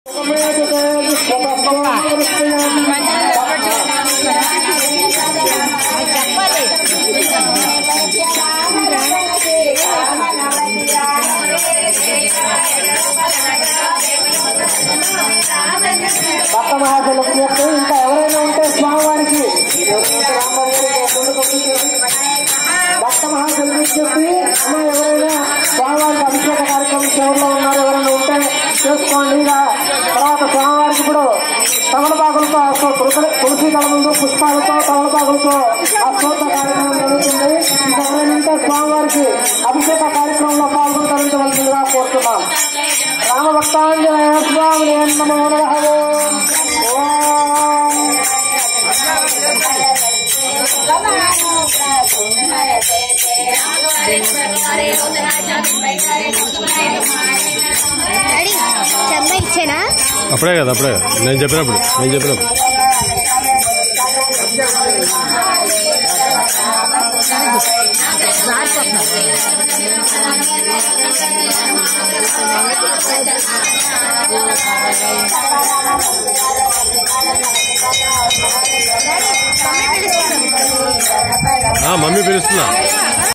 భక్త మహాశులకు చెప్తే ఇంకా ఎవరైనా ఉంటే స్వామివారికి భక్త మహాశులకు చెప్పి అమ్మ ఎవరైనా స్వామివారికి అభిషేక కార్యక్రమం చివరిలో ఉన్నారు ఎవరైనా ఉంటే చేసుకోండి ఇక తర్వాత స్వామివారికి ఇప్పుడు తమలపాకులతో అశ్వ- తులసి- తులసి దళములతో పుష్పాలతో తమలపాకులతో అశ్వత్థ కార్యక్రమం జరుగుతుంది ఇంకా ఎవరైనా ఉంటే స్వామివారికి అభిషేక కార్యక్రమంలో పాల్గొనవలసిందిగా కోరుతున్నాం రామభక్తాంజనేయ స్వామి నమో నమః ఓం. ఓం డాడీ చందా ఇచ్చేనా అప్పుడే కదా అప్పుడే కదా నేను చెప్పినప్పుడు నేను చెప్పినప్పుడు ఆ, మమ్మీ పిలుస్తున్నా